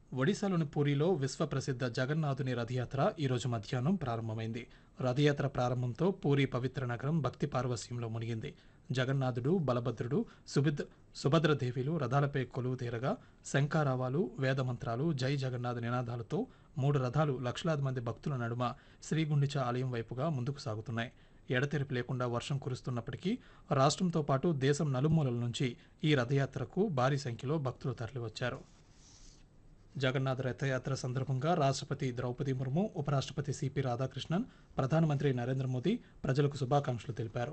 ఒడిశాలోని పూరిలో విశ్వ ప్రసిద్ధ జగన్నాథుని రథయాత్ర ఈరోజు మధ్యాహ్నం ప్రారంభమైంది రథయాత్ర ప్రారంభంతో పూరి పవిత్ర నగరం భక్తి పార్వస్యంలో మునిగింది జగన్నాథుడు బలభద్రుడు సుభిద్ర సుభద్రదేవిలు రథాలపై కొలువు తీరగా శంఖారావాలు వేదమంత్రాలు జై జగన్నాథ్ నినాదాలతో మూడు రథాలు లక్షలాది మంది భక్తుల నడుమ శ్రీగుండిచ ఆలయం వైపుగా ముందుకు సాగుతున్నాయి ఎడతెరిపి లేకుండా వర్షం కురుస్తున్నప్పటికీ రాష్ట్రంతో పాటు దేశం నలుమూలల నుంచి ఈ రథయాత్రకు భారీ సంఖ్యలో భక్తులు తరలివచ్చారు జగన్నాథ్ రథయాత్ర సందర్భంగా రాష్ట్రపతి ద్రౌపది ముర్ము ఉపరాష్ట్రపతి సిపి రాధాకృష్ణన్ ప్రధానమంత్రి నరేంద్ర మోదీ ప్రజలకు శుభాకాంక్షలు తెలిపారు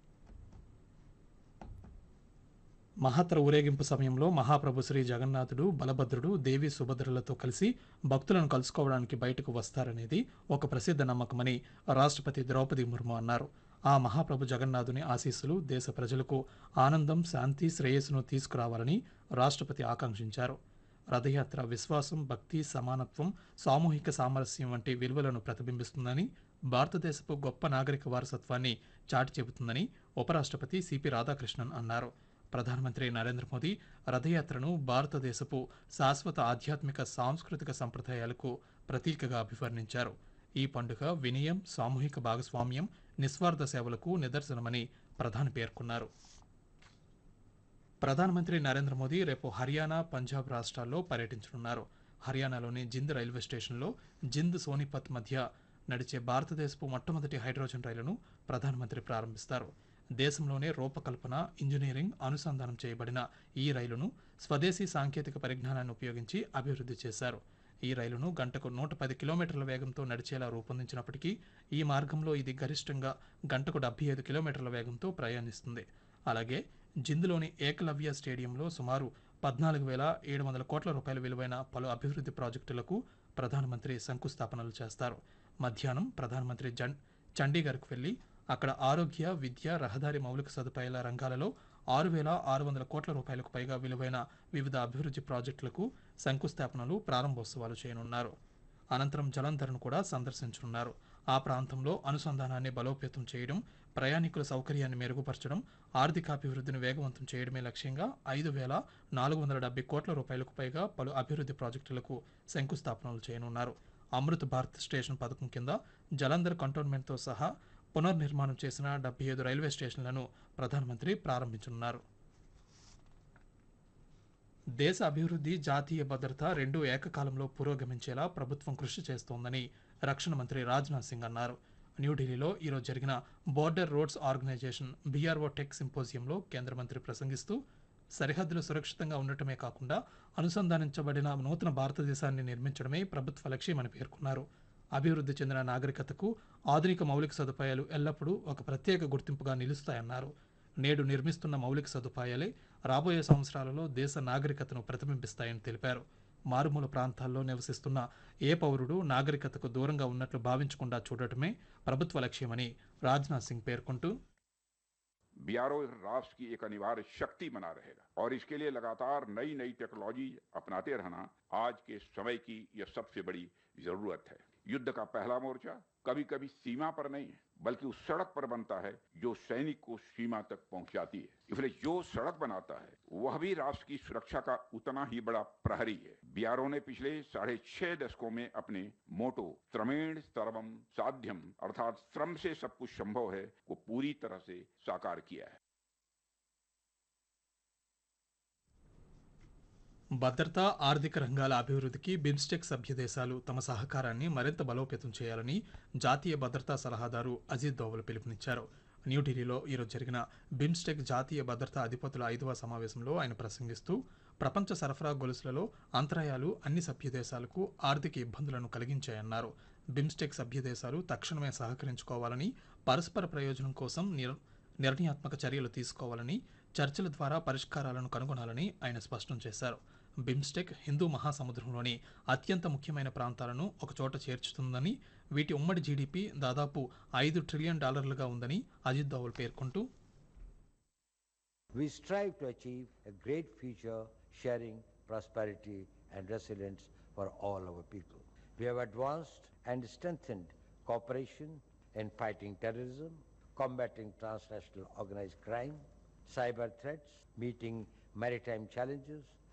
మహాత్ర ఊరేగింపు సమయంలో మహాప్రభు శ్రీ జగన్నాథుడు బలభద్రుడు దేవి సుభద్రలతో కలిసి భక్తులను కలుసుకోవడానికి బయటకు వస్తారనేది ఒక ప్రసిద్ధ నమ్మకమని రాష్ట్రపతి ద్రౌపది ముర్ము అన్నారు ఆ మహాప్రభు జగన్నాథుని ఆశీస్సులు దేశ ప్రజలకు ఆనందం శాంతి శ్రేయస్సును తీసుకురావాలని రాష్ట్రపతి ఆకాంక్షించారు రథయాత్ర విశ్వాసం భక్తి సమానత్వం సామూహిక సామరస్యం వంటి విలువలను ప్రతిబింబిస్తుందని భారతదేశపు గొప్ప నాగరిక వారసత్వాన్ని చాటి చెబుతుందని ఉపరాష్ట్రపతి సిపి రాధాకృష్ణన్ అన్నారు ప్రధానమంత్రి నరేంద్ర మోదీ రథయాత్రను భారతదేశపు శాశ్వత ఆధ్యాత్మిక సాంస్కృతిక సంప్రదాయాలకు ప్రతీకగా అభివర్ణించారు ఈ పండుగ వినయం సామూహిక భాగస్వామ్యం నిస్వార్థ సేవలకు నిదర్శనమని ప్రధాని పేర్కొన్నారు ప్రధానమంత్రి నరేంద్ర మోదీ రేపు హర్యానా పంజాబ్ రాష్ట్రాల్లో పర్యటించనున్నారు హర్యానాలోని జింద్ రైల్వే స్టేషన్లో జింద్ సోనిపత్ మధ్య నడిచే భారతదేశపు మొట్టమొదటి హైడ్రోజన్ రైలును ప్రధానమంత్రి ప్రారంభిస్తారు దేశంలోనే రూపకల్పన ఇంజనీరింగ్ అనుసంధానం చేయబడిన ఈ రైలును స్వదేశీ సాంకేతిక పరిజ్ఞానాన్ని ఉపయోగించి అభివృద్ధి చేశారు ఈ రైలును గంటకు నూట పది కిలోమీటర్ల వేగంతో నడిచేలా రూపొందించినప్పటికీ ఈ మార్గంలో ఇది గరిష్టంగా గంటకు డెబ్బై ఐదు కిలోమీటర్ల వేగంతో ప్రయాణిస్తుంది అలాగే జింద్లోని ఏకలవ్య స్టేడియంలో సుమారు పద్నాలుగు వేల ఏడు వందల కోట్ల రూపాయల విలువైన పలు అభివృద్ధి ప్రాజెక్టులకు ప్రధానమంత్రి శంకుస్థాపనలు చేస్తారు మధ్యాహ్నం ప్రధానమంత్రి జన్ చండీగఢ్కు వెళ్లి అక్కడ ఆరోగ్య విద్య రహదారి మౌలిక సదుపాయాల రంగాలలో ఆరు వేల ఆరు వందల కోట్ల రూపాయలకు పైగా విలువైన వివిధ అభివృద్ధి ప్రాజెక్టులకు శంకుస్థాపనలు ప్రారంభోత్సవాలు చేయనున్నారు అనంతరం జలంధర్ను కూడా సందర్శించనున్నారు ఆ ప్రాంతంలో అనుసంధానాన్ని బలోపేతం చేయడం ప్రయాణికుల సౌకర్యాన్ని మెరుగుపరచడం ఆర్థికాభివృద్ధిని వేగవంతం చేయడమే లక్ష్యంగా ఐదు వేల నాలుగు వందల డెబ్బై కోట్ల రూపాయలకు పైగా పలు అభివృద్ధి ప్రాజెక్టులకు శంకుస్థాపనలు చేయనున్నారు అమృత్ భారత్ స్టేషన్ పథకం కింద జలంధర్ కంటోన్మెంట్తో సహా పునర్నిర్మాణం చేసిన డెబ్బై ఐదు రైల్వే స్టేషన్లను ప్రధానమంత్రి ప్రారంభించనున్నారు దేశ అభివృద్ధి జాతీయ భద్రత రెండు ఏకకాలంలో పురోగమించేలా ప్రభుత్వం కృషి చేస్తోందని రక్షణ మంత్రి రాజ్నాథ్ సింగ్ అన్నారు న్యూఢిల్లీలో ఈరోజు జరిగిన border roads organisation BRO tech సింపోజియంలో కేంద్ర మంత్రి ప్రసంగిస్తూ సరిహద్దులు సురక్షితంగా ఉండటమే కాకుండా అనుసంధానించబడిన నూతన భారతదేశాన్ని నిర్మించడమే ప్రభుత్వ లక్ష్యమని పేర్కొన్నారు అభివృద్ధి చెందిన నాగరికతకు ఆధునిక మౌలిక సదుపాయాలు ఎల్లప్పుడూ ఒక ప్రత్యేక గుర్తింపుగా నిలుస్తాయన్నారు నేడు నిర్మిస్తున్న మౌలిక సదుపాయాలే రాబోయే సంవత్సరాలలో దేశ నాగరికతను ప్రతిబింబిస్తాయని తెలిపారు మారుమూల ప్రాంతాల్లో నివసిస్తున్న ఏ పౌరుడు నాగరికతకు దూరంగా ఉన్నట్లు భావించకుండా చూడటమే ప్రభుత్వ లక్ష్యమని రాజ్నాథ్ సింగ్ పేర్కొంటూ बीआरओ राष्ट्र की एक अनिवार्य शक्ति बना रहेगा और इसके लिए लगातार नई नई टेक्नोलॉजी अपनाते रहना आज के समय की यह सबसे बड़ी जरूरत है युद्ध का पहला मोर्चा कभी कभी सीमा पर नहीं है बल्कि उस सड़क पर बनता है जो सैनिक को सीमा तक पहुंचाती है इसलिए जो सड़क बनाता है वह भी राष्ट्र की सुरक्षा का उतना ही बड़ा प्रहरी है बीआरओ ने पिछले साढ़े छह दशकों में अपने मोटो श्रमेण सर्वम साध्यम अर्थात श्रम से सब कुछ संभव है को पूरी तरह से साकार किया है భద్రత ఆర్థిక రంగాల అభివృద్ధికి బిమ్స్టెక్ సభ్య దేశాలు తమ సహకారాన్ని మరింత బలోపేతం చేయాలని జాతీయ భద్రతా సలహాదారు అజిత్ దోవల్ పిలుపునిచ్చారు న్యూఢిల్లీలో ఈరోజు జరిగిన బిమ్స్టెక్ జాతీయ భద్రతా అధిపతుల ఐదవ సమావేశంలో ఆయన ప్రసంగిస్తూ ప్రపంచ సరఫరా గొలుసులలో అంతరాయాలు అన్ని సభ్య దేశాలకు ఆర్థిక ఇబ్బందులను కలిగించాయన్నారు బిమ్స్టెక్ సభ్య దేశాలు తక్షణమే సహకరించుకోవాలని పరస్పర ప్రయోజనం కోసం నిర్ నిర్ణయాత్మక చర్యలు తీసుకోవాలని చర్చల ద్వారా పరిష్కారాలను కనుగొనాలని ఆయన స్పష్టం చేశారు బిమ్స్టెక్ హిందూ మహాసముద్రంలోని అత్యంత ముఖ్యమైన ప్రాంతాలను ఒకచోట చేర్చుతుందని వీటి ఉమ్మడి జీడిపి దాదాపు ఐదు ట్రిలియన్ డాలర్లుగా ఉందని అజిత్ దోవల్ పేర్కొంటూ We strive to achieve a great future, sharing prosperity and resilience for all our people. We have advanced and strengthened cooperation in fighting terrorism, combating transnational organized crime, cyber threats, meeting maritime challenges,